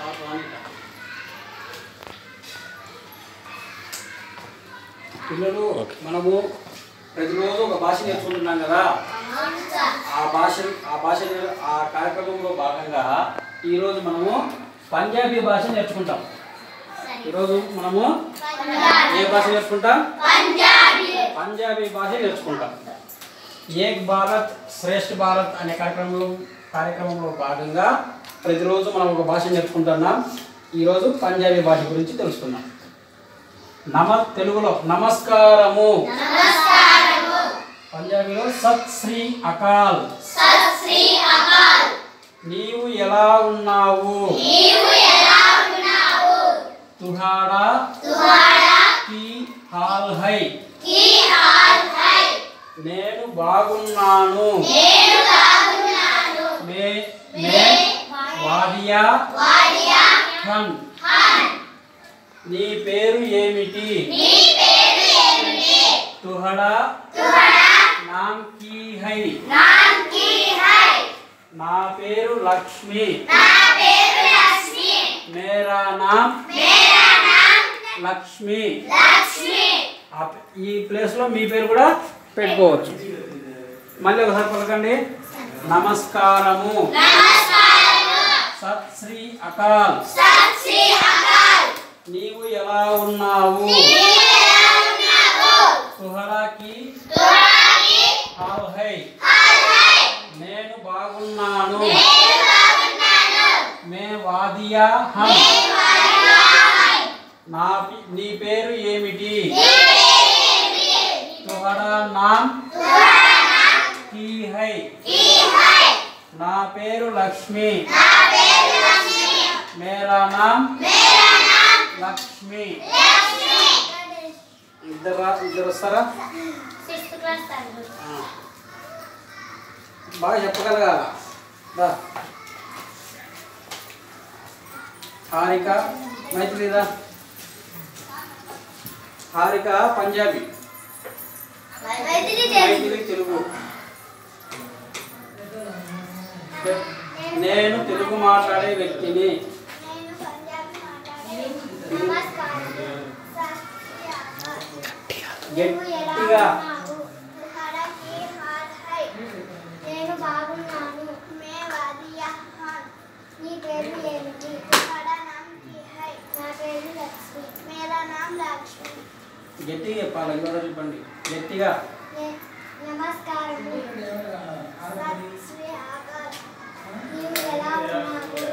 పిల్లలు మనము ప్రతిరోజు ఒక భాష నేర్చుకుంటున్నాం కదా ఆ భాష ఆ భాష నేర్- ఆ కార్యక్రమంలో భాగంగా ఈరోజు మనము పంజాబీ భాష నేర్చుకుంటాం ఈరోజు మనము ఏ భాష నేర్చుకుంటాం పంజాబీ భాష నేర్చుకుంటాం ఏక్ భారత్ శ్రేష్ఠ భారత్ అనే కార్యక్రమంలో కార్యక్రమంలో భాగంగా ప్రతిరోజు మనం ఒక భాష నేర్చుకుంటున్నాం ఈరోజు పంజాబీ భాష గురించి తెలుసుకుందాం నమ తెలుగులో నమస్కారము పంజాబీలో సత్ శ్రీ అకాల్ నీవు ఎలా ఉన్నావు తుహాడా కి హాల్ హై నేను బాగున్నాను మే మే వాదియా ఖన్ నీ పేరు ఏమిటి తుహడా నామ్ కీ హై నా పేరు లక్ష్మి మేరా నామ్ లక్ష్మి ఆ ప- ఈ ప్లేస్ లో మీ పేరు కూడా పెట్టుకోవచ్చు మళ్ళీ ఒకసారి పలకండి నమస్కారము సత్ శ్రీ అకాల్ నీవు ఎలా ఉన్నావు తుహరాకి హాల్ హై నేను బాగున్నాను మే వాదియా హం నా పి- నీ పేరు ఏమిటి తుహరా నామ్ కీ హై నా పేరు లక్ష్మి మేరా నామ్ లక్ష్మి ఇద్దరు ఇద్దరు వస్తారా సిక్స్త్ క్లాస్ థర్డ్ ఆ. బాగా చెప్పగలగాల రా హారిక మైత్రిదా హారిక పంజాబీ మైత్రి మైథిలి తెలుగు నేను తెలుగు మాట్లాడే వ్యక్తిని నేను పంజాబీ మాట్లాడే నమస్కారం గట్టిగా నేను బాగున్నాను మే వాదియా ఖాన్ నీ పేరు ఏమిటి తుహరా నామ్ కీ హై నా పేరు లక్ష్మి మేరా నామ్ లక్ష్మి గట్టిగా చెప్పాలి ఇంకో చెప్పండి గట్టిగా నే- నమస్కారం సత్ శ్రీ అకాల్ నీవు ఎలా ఉన్నావు